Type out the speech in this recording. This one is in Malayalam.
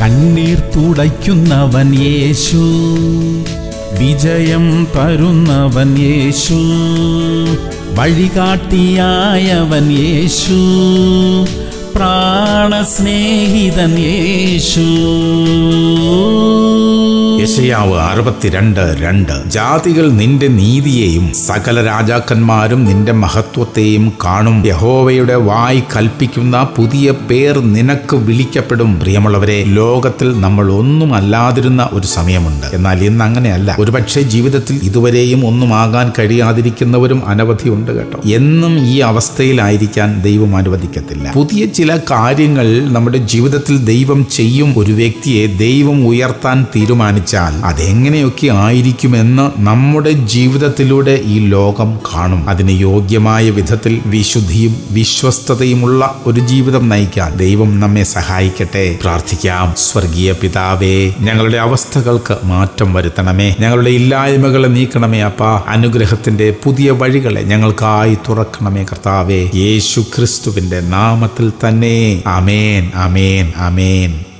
കണ്ണീർ തുടയ്ക്കുന്നവൻ യേശു വിജയം തരുന്നവൻ യേശു വഴികാട്ടിയായവൻ യേശു പ്രാണസ്നേഹിതൻ യേശു യശയാവ് അറുപത്തിരണ്ട് രണ്ട് ജാതികൾ നിന്റെ നീതിയെയും സകല രാജാക്കന്മാരും നിന്റെ മഹത്വത്തെയും കാണും യഹോവയുടെ വായ് കൽപ്പിക്കുന്ന പുതിയ പേർ നിനക്ക് വിളിക്കപ്പെടും പ്രിയമുള്ളവരെ ലോകത്തിൽ നമ്മൾ ഒന്നും അല്ലാതിരുന്ന ഒരു സമയമുണ്ട് എന്നാൽ ഇന്ന് അങ്ങനെയല്ല ഒരുപക്ഷെ ജീവിതത്തിൽ ഇതുവരെയും ഒന്നും ആകാൻ കഴിയാതിരിക്കുന്നവരും അനവധിയുണ്ട് കേട്ടോ എന്നും ഈ അവസ്ഥയിലായിരിക്കാൻ ദൈവം അനുവദിക്കത്തില്ല പുതിയ ചില കാര്യങ്ങൾ നമ്മുടെ ജീവിതത്തിൽ ദൈവം ചെയ്യും ഒരു വ്യക്തിയെ ദൈവം ഉയർത്താൻ തീരുമാനിച്ചാൽ അതെങ്ങനെയൊക്കെ ആയിരിക്കുമെന്ന് നമ്മുടെ ജീവിതത്തിലൂടെ ഈ ലോകം കാണും അതിന് യോഗ്യമായ വിധത്തിൽ വിശുദ്ധിയും വിശ്വസ്തതയുമുള്ള ഒരു ജീവിതം നയിക്കാൻ ദൈവം നമ്മെ സഹായിക്കട്ടെ പ്രാർത്ഥിക്കാം സ്വർഗീയ പിതാവേ ഞങ്ങളുടെ അവസ്ഥകൾക്ക് മാറ്റം വരുത്തണമേ ഞങ്ങളുടെ ഇല്ലായ്മകളെ നീക്കണമേ അപ്പാ അനുഗ്രഹത്തിന്റെ പുതിയ വഴികളെ ഞങ്ങൾക്കായി തുറക്കണമേ കർത്താവേ യേശു ക്രിസ്തുവിന്റെ നാമത്തിൽ തന്നെ അമേൻ അമേൻ അമേൻ